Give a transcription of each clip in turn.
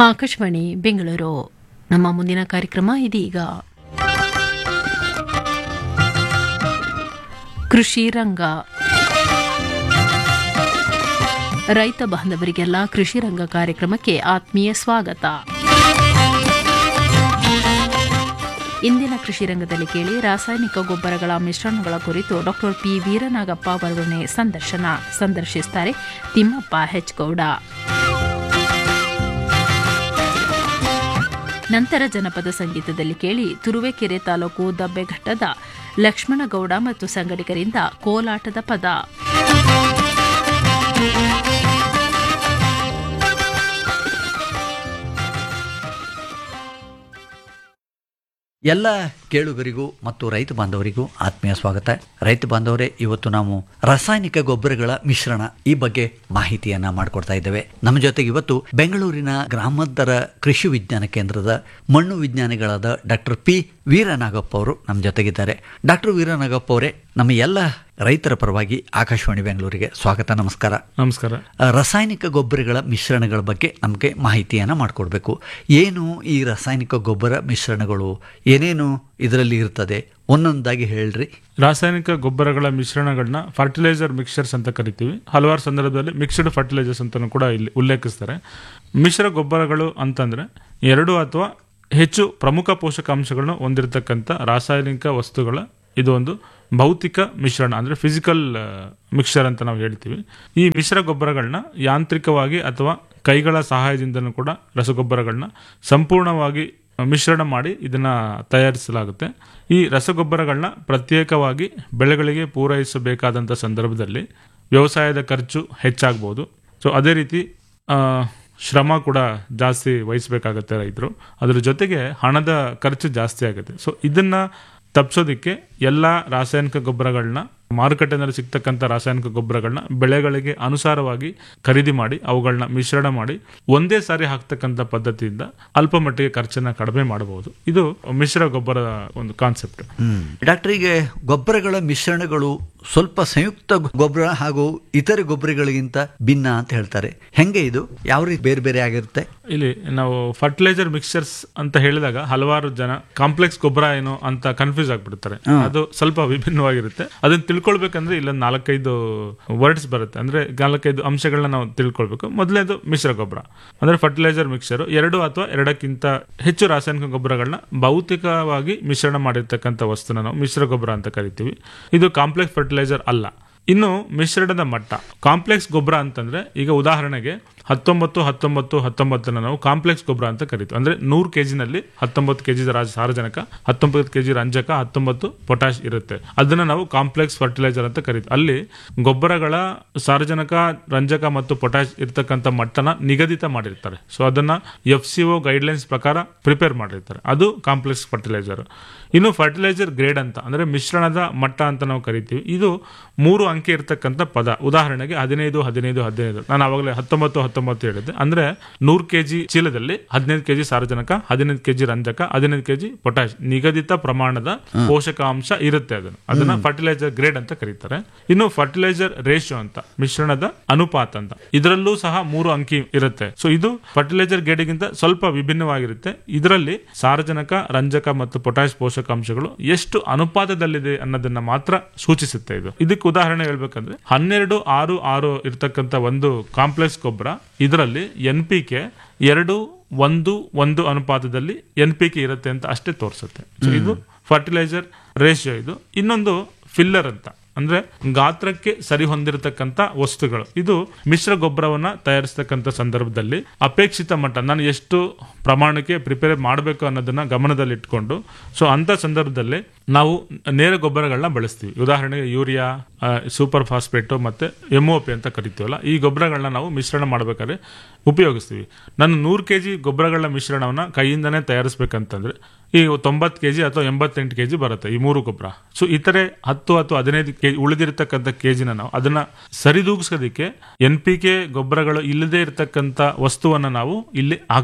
ಆಕಾಶವಾಣಿ ಬೆಂಗಳೂರು ನಮ್ಮ ಮುಂದಿನ ಕಾರ್ಯಕ್ರಮ ಇದೀಗ ಕೃಷಿ ರಂಗ ರೈತ ಬಾಂಧವರಿಗೆಲ್ಲ ಕೃಷಿ ರಂಗ ಕಾರ್ಯಕ್ರಮಕ್ಕೆ ಆತ್ಮೀಯ ಸ್ವಾಗತ ಇಂದಿನ ಕೃಷಿ ರಂಗದಲ್ಲಿ ಕೇಳಿ ರಾಸಾಯನಿಕ ಗೊಬ್ಬರಗಳ ಮಿಶ್ರಣಗಳ ಕುರಿತು ಡಾಕ್ಟರ್ ಪಿ ವೀರನಾಗಪ್ಪ ಅವರೊಡನೆ ಸಂದರ್ಶನ ಸಂದರ್ಶಿಸುತ್ತಾರೆ ತಿಮ್ಮಪ್ಪ ಹೆಚ್ಗೌಡ ನಂತರ ಜನಪದ ಸಂಗೀತದಲ್ಲಿ ಕೇಳಿ ತುರುವೇಕೆರೆ ತಾಲೂಕು ದಬ್ಬೆಘಟ್ಟದ ಲಕ್ಷ್ಮಣಗೌಡ ಮತ್ತು ಸಂಗಡಿಗರಿಂದ ಕೋಲಾಟದ ಪದ ಎಲ್ಲ ಕೇಳುಗರಿಗೂ ಮತ್ತು ರೈತ ಬಾಂಧವರಿಗೂ ಆತ್ಮೀಯ ಸ್ವಾಗತ ರೈತ ಬಾಂಧವರೇ ಇವತ್ತು ನಾವು ರಾಸಾಯನಿಕ ಗೊಬ್ಬರಗಳ ಮಿಶ್ರಣ ಈ ಬಗ್ಗೆ ಮಾಹಿತಿಯನ್ನ ಮಾಡಿಕೊಡ್ತಾ ಇದ್ದೇವೆ ನಮ್ಮ ಜೊತೆಗೆ ಇವತ್ತು ಬೆಂಗಳೂರಿನ ಗ್ರಾಮಾಂತರ ಕೃಷಿ ವಿಜ್ಞಾನ ಕೇಂದ್ರದ ಮಣ್ಣು ವಿಜ್ಞಾನಿಗಳಾದ ಡಾಕ್ಟರ್ ಪಿ ವೀರನಾಗಪ್ಪ ಅವರು ನಮ್ಮ ಜೊತೆಗಿದ್ದಾರೆ ಡಾಕ್ಟರ್ ವೀರನಾಗಪ್ಪ ಅವರೇ ನಮ್ಮ ಎಲ್ಲ ರೈತರ ಪರವಾಗಿ ಆಕಾಶವಾಣಿ ಬೆಂಗಳೂರಿಗೆ ಸ್ವಾಗತ ನಮಸ್ಕಾರ ನಮಸ್ಕಾರ ಆ, ರಾಸಾಯನಿಕ ಗೊಬ್ಬರಗಳ ಮಿಶ್ರಣಗಳ ಬಗ್ಗೆ ನಮಗೆ ಮಾಹಿತಿಯನ್ನು ಮಾಡಿಕೊಡ್ಬೇಕು ಏನು ಈ ರಾಸಾಯನಿಕ ಗೊಬ್ಬರ ಮಿಶ್ರಣಗಳು ಏನೇನು ಇದರಲ್ಲಿ ಇರ್ತದೆ ಒಂದೊಂದಾಗಿ ಹೇಳ್ರಿ ರಾಸಾಯನಿಕ ಗೊಬ್ಬರಗಳ ಮಿಶ್ರಣಗಳನ್ನ ಫರ್ಟಿಲೈಸರ್ ಮಿಕ್ಸ್ಚರ್ಸ್ ಅಂತ ಕರಿತೀವಿ ಹಲವಾರು ಸಂದರ್ಭದಲ್ಲಿ ಮಿಕ್ಸ್ಡ್ ಫರ್ಟಿಲೈಸರ್ಸ್ ಅಂತಾನೂ ಕೂಡ ಇಲ್ಲಿ ಉಲ್ಲೇಖಿಸ್ತಾರೆ ಮಿಶ್ರ ಗೊಬ್ಬರಗಳು ಅಂತಂದ್ರೆ ಎರಡು ಅಥವಾ ಹೆಚ್ಚು ಪ್ರಮುಖ ಪೋಷಕಾಂಶಗಳನ್ನು ಹೊಂದಿರತಕ್ಕಂಥ ರಾಸಾಯನಿಕ ವಸ್ತುಗಳ ಇದು ಒಂದು ಭೌತಿಕ ಮಿಶ್ರಣ ಅಂದ್ರೆ ಫಿಸಿಕಲ್ ಮಿಕ್ಸ್ಚರ್ ಅಂತ ನಾವು ಹೇಳ್ತೀವಿ ಈ ಮಿಶ್ರ ಗೊಬ್ಬರಗಳನ್ನ ಯಾಂತ್ರಿಕವಾಗಿ ಅಥವಾ ಕೈಗಳ ಸಹಾಯದಿಂದನೂ ಕೂಡ ರಸಗೊಬ್ಬರಗಳನ್ನ ಸಂಪೂರ್ಣವಾಗಿ ಮಿಶ್ರಣ ಮಾಡಿ ಇದನ್ನ ತಯಾರಿಸಲಾಗುತ್ತೆ ಈ ರಸಗೊಬ್ಬರಗಳನ್ನ ಪ್ರತ್ಯೇಕವಾಗಿ ಬೆಳೆಗಳಿಗೆ ಪೂರೈಸಬೇಕಾದಂಥ ಸಂದರ್ಭದಲ್ಲಿ ವ್ಯವಸಾಯದ ಖರ್ಚು ಹೆಚ್ಚಾಗ್ಬೋದು ಸೊ ಅದೇ ರೀತಿ ಆ, ಶ್ರಮ ಕೂಡ ಜಾಸ್ತಿ ವಹಿಸಬೇಕಾಗತ್ತೆ ರೈತರು ಅದ್ರ ಜೊತೆಗೆ ಹಣದ ಖರ್ಚು ಜಾಸ್ತಿ ಆಗುತ್ತೆ ಸೊ ಇದನ್ನ ತಪ್ಪಿಸೋದಕ್ಕೆ ಎಲ್ಲ ರಾಸಾಯನಿಕ ಗೊಬ್ಬರಗಳನ್ನ ಮಾರುಕಟ್ಟೆನಲ್ಲಿ ಸಿಗ್ತಕ್ಕಂಥ ರಾಸಾಯನಿಕ ಗೊಬ್ಬರಗಳನ್ನ ಬೆಳೆಗಳಿಗೆ ಅನುಸಾರವಾಗಿ ಖರೀದಿ ಮಾಡಿ ಅವುಗಳನ್ನ ಮಿಶ್ರಣ ಮಾಡಿ ಒಂದೇ ಸಾರಿ ಹಾಕ್ತಕ್ಕಂಥ ಪದ್ಧತಿಯಿಂದ ಅಲ್ಪ ಮಟ್ಟಿಗೆ ಖರ್ಚನ್ನ ಕಡಿಮೆ ಮಾಡಬಹುದು ಇದು ಮಿಶ್ರ ಗೊಬ್ಬರ ಒಂದು ಕಾನ್ಸೆಪ್ಟ್ ಡಾಕ್ಟರ್ ಈಗ ಗೊಬ್ಬರಗಳ ಮಿಶ್ರಣಗಳು ಸ್ವಲ್ಪ ಸಂಯುಕ್ತ ಗೊಬ್ಬರ ಹಾಗೂ ಇತರೆ ಗೊಬ್ಬರಗಳಿಗಿಂತ ಭಿನ್ನ ಅಂತ ಹೇಳ್ತಾರೆ ಹೆಂಗೆ ಇದು ಯಾವ ರೀತಿ ಬೇರೆ ಬೇರೆ ಆಗಿರುತ್ತೆ ಇಲ್ಲಿ ನಾವು ಫರ್ಟಿಲೈಸರ್ ಮಿಕ್ಸ್ಚರ್ಸ್ ಅಂತ ಹೇಳಿದಾಗ ಹಲವಾರು ಜನ ಕಾಂಪ್ಲೆಕ್ಸ್ ಗೊಬ್ಬರ ಏನು ಅಂತ ಕನ್ಫ್ಯೂಸ್ ಆಗ್ಬಿಡ್ತಾರೆ ಅದು ಸ್ವಲ್ಪ ವಿಭಿನ್ನವಾಗಿರುತ್ತೆ ಅದನ್ನ ತಿಳ್ಕೊಳ್ಬೇಕಂದ್ರೆ ಇಲ್ಲೊಂದು ನಾಲ್ಕೈದು ವರ್ಡ್ಸ್ ಬರುತ್ತೆ ಅಂದ್ರೆ ನಾಲ್ಕೈದು ಅಂಶಗಳನ್ನ ನಾವು ತಿಳ್ಕೊಳ್ಬೇಕು ಮೊದಲನೇದು ಮಿಶ್ರ ಗೊಬ್ಬರ ಅಂದ್ರೆ ಫರ್ಟಿಲೈಸರ್ ಮಿಕ್ಸ್ಚರ್ ಎರಡು ಅಥವಾ ಎರಡಕ್ಕಿಂತ ಹೆಚ್ಚು ರಾಸಾಯನಿಕ ಗೊಬ್ಬರಗಳನ್ನ ಭೌತಿಕವಾಗಿ ಮಿಶ್ರಣ ಮಾಡಿರ್ತಕ್ಕಂಥ ವಸ್ತುನ ನಾವು ಮಿಶ್ರ ಗೊಬ್ಬರ ಅಂತ ಕರಿತೀವಿ ಇದು ಕಾಂಪ್ಲೆಕ್ಸ್ ಫರ್ಟಿಲೈಸರ್ ಅಲ್ಲ ಇನ್ನು ಮಿಶ್ರಣದ ಮಟ್ಟ ಕಾಂಪ್ಲೆಕ್ಸ್ ಗೊಬ್ಬರ ಅಂತಂದ್ರೆ ಈಗ ಉದಾಹರಣೆಗೆ ಹತ್ತೊಂಬತ್ತು ಹತ್ತೊಂಬತ್ತು ಹತ್ತೊಂಬತ್ತನ್ನ ನಾವು ಕಾಂಪ್ಲೆಕ್ಸ್ ಗೊಬ್ಬರ ಅಂತ ಕರಿತೀವಿ ಅಂದ್ರೆ ನೂರು ಕೆಜಿನಲ್ಲಿ ಹತ್ತೊಂಬತ್ತು ಕೆಜಿ ಸಾರಜನಕ ಹತ್ತೊಂಬತ್ತು ಕೆಜಿ ರಂಜಕ ಹತ್ತೊಂಬತ್ತು ಪೊಟ್ಯಾಶ್ ಇರುತ್ತೆ ಅದನ್ನ ನಾವು ಕಾಂಪ್ಲೆಕ್ಸ್ ಫರ್ಟಿಲೈಸರ್ ಅಂತ ಕರಿತೀವಿ ಅಲ್ಲಿ ಗೊಬ್ಬರಗಳ ಸಾರಜನಕ ರಂಜಕ ಮತ್ತು ಪೊಟ್ಯಾಶ್ ಇರ್ತಕ್ಕಂಥ ಮಟ್ಟನ ನಿಗದಿತ ಮಾಡಿರ್ತಾರೆ ಸೊ ಅದನ್ನ ಎಫ್ ಸಿ ಒ ಗೈಡ್ಲೈನ್ಸ್ ಪ್ರಕಾರ ಪ್ರಿಪೇರ್ ಮಾಡಿರ್ತಾರೆ ಅದು ಕಾಂಪ್ಲೆಕ್ಸ್ ಫರ್ಟಿಲೈಸರ್ ಇನ್ನು ಫರ್ಟಿಲೈಸರ್ ಗ್ರೇಡ್ ಅಂತ ಅಂದ್ರೆ ಮಿಶ್ರಣದ ಮಟ್ಟ ಅಂತ ನಾವು ಕರಿತೀವಿ ಇದು ಮೂರು ಅಂಕೆ ಇರ್ತಕ್ಕಂಥ ಪದ ಉದಾಹರಣೆಗೆ ಹದಿನೈದು ಹದಿನೈದು ಹದಿನೈದು ನಾನು ಅವಾಗಲೇ ಹತ್ತೊಂಬತ್ತು ಹತ್ತೊಂಬತ್ತು ಹೇಳಿದ್ದೆ ಅಂದ್ರೆ ನೂರು ಕೆಜಿ ಚೀಲದಲ್ಲಿ ಹದಿನೈದು ಕೆಜಿ ಸಾರಜನಕ ಹದಿನೈದು ಕೆಜಿ ರಂಜಕ ಹದಿನೈದು ಕೆಜಿ ಪೊಟ್ಯಾಶ್ ನಿಗದಿತ ಪ್ರಮಾಣದ ಪೋಷಕಾಂಶ ಇರುತ್ತೆ ಅದನ್ನು ಅದನ್ನ ಫರ್ಟಿಲೈಸರ್ ಗ್ರೇಡ್ ಅಂತ ಕರೀತಾರೆ ಇನ್ನು ಫರ್ಟಿಲೈಸರ್ ರೇಷಿಯೋ ಅಂತ ಮಿಶ್ರಣದ ಅನುಪಾತ ಅಂತ ಇದರಲ್ಲೂ ಸಹ ಮೂರು ಅಂಕಿ ಇರುತ್ತೆ ಸೊ ಇದು ಫರ್ಟಿಲೈಸರ್ ಗ್ರೇಡ್ಗಿಂತ ಸ್ವಲ್ಪ ವಿಭಿನ್ನವಾಗಿರುತ್ತೆ ಇದರಲ್ಲಿ ಸಾರಜನಕ ರಂಜಕ ಮತ್ತು ಪೊಟ್ಯಾಶ್ ಪೋಷಕಾಂಶಗಳು ಎಷ್ಟು ಅನುಪಾತದಲ್ಲಿದೆ ಅನ್ನೋದನ್ನ ಮಾತ್ರ ಸೂಚಿಸುತ್ತೆ ಇದು ಇದಕ್ಕೆ ಉದಾಹರಣೆ ಹೇಳ್ಬೇಕಂದ್ರೆ ಹನ್ನೆರಡು ಆರು ಆರು ಇರ್ತಕ್ಕಂಥ ಒಂದು ಕಾಂಪ್ಲೆಕ್ಸ್ ಗೊಬ್ಬರ ಇದರಲ್ಲಿ ಎನ್ ಪಿ ಕೆ ಎರಡು ಒಂದು ಒಂದು ಅನುಪಾತದಲ್ಲಿ ಎನ್ ಪಿ ಕೆ ಇರುತ್ತೆ ಅಂತ ಅಷ್ಟೇ ತೋರಿಸುತ್ತೆ ಸೊ ಇದು ಫರ್ಟಿಲೈಸರ್ ರೇಷಿಯೋ ಇದು ಇನ್ನೊಂದು ಫಿಲ್ಲರ್ ಅಂತ ಅಂದ್ರೆ ಗಾತ್ರಕ್ಕೆ ಸರಿ ಹೊಂದಿರತಕ್ಕಂತ ವಸ್ತುಗಳು ಇದು ಮಿಶ್ರ ಗೊಬ್ಬರವನ್ನ ತಯಾರಿಸತಕ್ಕಂತ ಸಂದರ್ಭದಲ್ಲಿ ಅಪೇಕ್ಷಿತ ಮಟ್ಟ ನಾನು ಎಷ್ಟು ಪ್ರಮಾಣಕ್ಕೆ ಪ್ರಿಪೇರ್ ಮಾಡಬೇಕು ಅನ್ನೋದನ್ನ ಗಮನದಲ್ಲಿ ಇಟ್ಕೊಂಡು ಸೊ ಅಂತ ಸಂದರ್ಭದಲ್ಲಿ ನಾವು ನೇರ ಗೊಬ್ಬರಗಳನ್ನ ಬಳಸ್ತೀವಿ ಉದಾಹರಣೆಗೆ ಯೂರಿಯಾ ಸೂಪರ್ ಫಾಸ್ಫೇಟು ಮತ್ತೆ ಎಮ್ ಒ ಪಿ ಅಂತ ಕರಿತೀವಲ್ಲ ಈ ಗೊಬ್ಬರಗಳನ್ನ ನಾವು ಮಿಶ್ರಣ ಮಾಡಬೇಕಾದ್ರೆ ಉಪಯೋಗಿಸ್ತೀವಿ ನಾನು ನೂರು ಕೆ ಜಿ ಗೊಬ್ಬರಗಳ ಮಿಶ್ರಣವನ್ನ ಕೈಯಿಂದನೇ ತಯಾರಿಸ್ಬೇಕಂತಂದ್ರೆ ಈ ತೊಂಬತ್ತು ಕೆಜಿ ಅಥವಾ ಎಂಬತ್ತೆಂಟು ಕೆಜಿ ಬರುತ್ತೆ ಈ ಮೂರು ಗೊಬ್ಬರ ಸೊ ಇತರೆ ಹತ್ತು ಅಥವಾ ಹದಿನೈದು ಕೆಜಿ ಉಳಿದಿರತಕ್ಕಂಥ ಕೆಜಿನ ನಾವು ಅದನ್ನ ಸರಿದೂಗಿಸೋದಕ್ಕೆ ಎನ್ ಪಿ ಕೆ ಗೊಬ್ಬರಗಳು ಇಲ್ಲದೆ ಇರತಕ್ಕಂಥ ವಸ್ತುವನ್ನ ನಾವು ಇಲ್ಲಿ ಹಾಕ್ತಿವಿ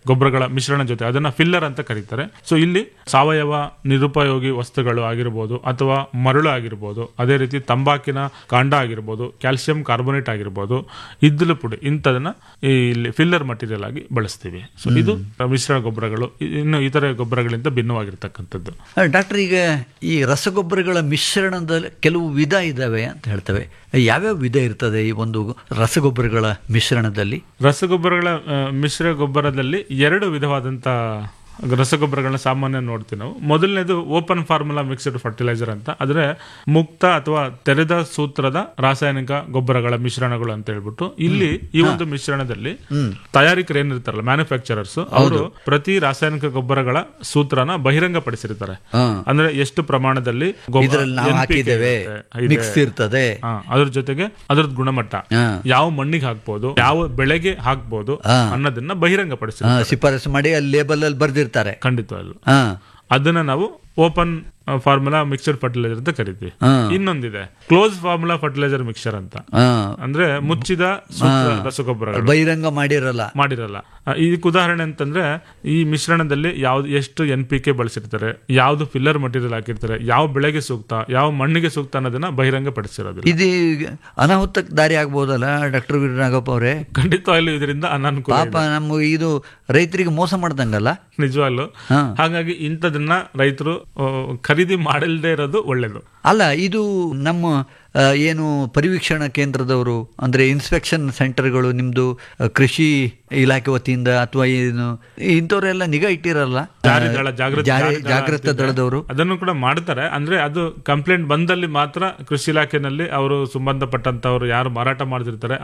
ಗೊಬ್ಬರಗಳ ಮಿಶ್ರಣ ಜೊತೆ ಅದನ್ನ ಫಿಲ್ಲರ್ ಅಂತ ಕರೀತಾರೆ ಸೊ ಇಲ್ಲಿ ಸಾವಯವ ನಿರುಪಯೋಗಿ ವಸ್ತುಗಳು ಆಗಿರ್ಬೋದು ಅಥವಾ ಮರಳು ಆಗಿರ್ಬೋದು ಅದೇ ರೀತಿ ತಂಬಾಕಿನ ಕಾಂಡ ಆಗಿರ್ಬೋದು ಕ್ಯಾಲ್ಸಿಯಂ ಕಾರ್ಬೋನೇಟ್ ಆಗಿರ್ಬೋದು ಇದ್ದಲು ಪುಡಿ ಇಂಥದನ್ನ ಈ ಇಲ್ಲಿ ಫಿಲ್ಲರ್ ಮಟೀರಿಯಲ್ ಆಗಿ ಬಳಸ್ತೀವಿ ಸೊ ಇದು ಮಿಶ್ರ ಗೊಬ್ಬರಗಳು ಇ- ಇನ್ನು ಇತರೆ ಗೊಬ್ಬರಗಳಿಂದ ಭಿನ್ನವಾಗಿರ್ತಕ್ಕಂಥದ್ದು ಡಾಕ್ಟರ್ ಈಗ ಈ ರಸಗೊಬ್ಬರಗಳ ಮಿಶ್ರಣದಲ್ಲಿ ಕೆಲವು ವಿಧ ಇದ್ದಾವೆ ಅಂತ ಹೇಳ್ತೇವೆ ಯಾವ್ಯಾವ ವಿಧ ಇರ್ತದೆ ಈ ಒಂದು ರಸಗೊಬ್ಬರಗಳ ಮಿಶ್ರಣದಲ್ಲಿ ರಸಗೊಬ್ಬರಗಳ ಆ, ಮಿಶ್ರ ಗೊಬ್ಬರದಲ್ಲಿ ಎರಡು ವಿಧವಾದಂತ ರಸಗೊಬ್ಬರಗಳನ್ನ ಸಾಮಾನ್ಯ ನೋಡ್ತೀವಿ ನಾವು ಮೊದಲನೇದು ಓಪನ್ ಫಾರ್ಮುಲಾ ಮಿಕ್ಸ್ಡ್ ಫರ್ಟಿಲೈಸರ್ ಅಂತ ಅಂದ್ರೆ ಮುಕ್ತ ಅಥವಾ ತೆರೆದ ಸೂತ್ರದ ರಾಸಾಯನಿಕ ಗೊಬ್ಬರಗಳ ಮಿಶ್ರಣಗಳು ಅಂತ ಹೇಳ್ಬಿಟ್ಟು ಇಲ್ಲಿ ಈ ಒಂದು ಮಿಶ್ರಣದಲ್ಲಿ ತಯಾರಿಕರು ಏನಿರ್ತಾರಲ್ಲ ಮ್ಯಾನುಫ್ಯಾಕ್ಚರರ್ಸ್ ಅವರು ಪ್ರತಿ ರಾಸಾಯನಿಕ ಗೊಬ್ಬರಗಳ ಸೂತ್ರನ ಬಹಿರಂಗ ಪಡಿಸಿರ್ತಾರೆ ಹಾ. ಅಂದ್ರೆ ಎಷ್ಟು ಪ್ರಮಾಣದಲ್ಲಿ ಗೊಬ್ಬರ- ಇದ್ರಲ್ಲಿ ನಾವು NPK ಹಾಕಿದ್ದೇವೆ ಇರುತ್ತೆ, ಇದೆ. ಮಿಕ್ಸ್ ಇರ್ತದೆ ಹಾ, ಅದ್ರ ಜೊತೆಗೆ ಅದ್ರದ್ದು ಗುಣಮಟ್ಟ ಹಾ. ಯಾವ ಮಣ್ಣಿಗೆ ಹಾಕ್ಬೋದು ಯಾವ ಬೆಳೆಗೆ ಹಾಕ್ಬೋದು ಹಾ. ಅನ್ನೋದನ್ನ ಬಹಿರಂಗ ಪಡಿಸಿ ಆ, ಶಿಫಾರಸು ಮಾಡಿ ಅಲ್ಲಿ ಲೇಬಲ್ ಅಲ್ಲಿ ಬರ್ದಿರ್ತಾರೆ ಖಂಡಿತವಲ್ಲ ಹಾ ಅದನ್ನ ನಾವು ಓಪನ್ ಫಾರ್ಮುಲಾ ಮಿಕ್ಸರ್ ಫರ್ಟಿಲೈಸರ್ ಅಂತ ಕರೀತೀವಿ ಹಾ. ಇನ್ನೊಂದಿದೆ ಕ್ಲೋಸ್ ಫಾರ್ಮುಲಾ ಫರ್ಟಿಲೈಸರ್ ಮಿಕ್ಸರ್ ಅಂತ ಹಾ ಅಂದ್ರೆ ಮುಚ್ಚಿದ ಸೂಕ್ತ ರಸಗೊಬ್ಬರಗಳು ಬಹಿರಂಗ ಮಾಡಿರಲ್ಲ ಮಾಡಿರಲ್ಲ ಆ, ಇದಕ್ಕೆ ಉದಾಹರಣೆ ಅಂತಂದ್ರೆ ಈ ಮಿಶ್ರಣದಲ್ಲಿ ಯಾವ್ದು ಎಷ್ಟು ಎನ್ ಪಿ ಕೆ ಬಳಸಿರ್ತಾರೆ ಯಾವ್ದು ಫಿಲ್ಲರ್ ಮಟೀರಿಯಲ್ ಹಾಕಿರ್ತಾರೆ ಯಾವ ಬೆಳೆಗೆ ಸೂಕ್ತ ಯಾವ ಮಣ್ಣಿಗೆ ಸೂಕ್ತ ಅನ್ನೋದನ್ನ ಬಹಿರಂಗ ಪಡಿಸಿರೋದಿಲ್ಲ ಇದು ಅನಾಹುತಕ್ಕೆ ದಾರಿ ಆಗ್ಬೋದಲ್ಲ ಡಾಕ್ಟರ್ ವೀರನಾಗಪ್ಪ ಅವರೇ ಖಂಡಿತವಾಗ್ಲೂ ಇದರಿಂದ ಅನಾನುಕೂಲ ಪಾಪ ನಮ್ಮ ಇದು ರೈತರಿಗೆ ಮೋಸ ಮಾಡ್ದಂಗಲ್ಲ ನಿಜವಾಗ್ಲು ಹಾ. ಹಾಗಾಗಿ ಇಂಥದನ್ನ ರೈತರು ಖರೀದಿ ಮಾಡಲ್ದೇ ಇರೋದು ಒಳ್ಳೇದು ಅಲ್ಲ ಇದು ನಮ್ಮ ಆ, ಏನು ಪರಿವೀಕ್ಷಣಾ ಕೇಂದ್ರದವರು ಅಂದ್ರೆ ಇನ್ಸ್ಪೆಕ್ಷನ್ ಸೆಂಟರ್ಗಳು ನಿಮ್ದು ಆ, ಕೃಷಿ ಇಲಾಖೆ ವತಿಯಿಂದ ಅಥವಾ ಏನು ಇಂಥವರೆಲ್ಲ ನಿಗಾ ಇಟ್ಟಿರಲ್ಲ ಜಾರಿ ದಳ ಜಾಗೃತಿ ಜಾರಿ- ಜಾರಿ ದಳ ಜಾಗೃತ ಅಂತಿದೆ. ದಳದವರು ಅದನ್ನು ಕೂಡ ಮಾಡ್ತಾರೆ ಅಂದ್ರೆ ಅದು ಕಂಪ್ಲೇಂಟ್ ಬಂದಲ್ಲಿ ಮಾತ್ರ ಕೃಷಿ ಇಲಾಖೆನಲ್ಲಿ ಅವರು ಸಂಬಂಧಪಟ್ಟಂತವ್ರು ಯಾರು ಮಾರಾಟ ಮಾಡ್ತಿರ್ತಾರೆ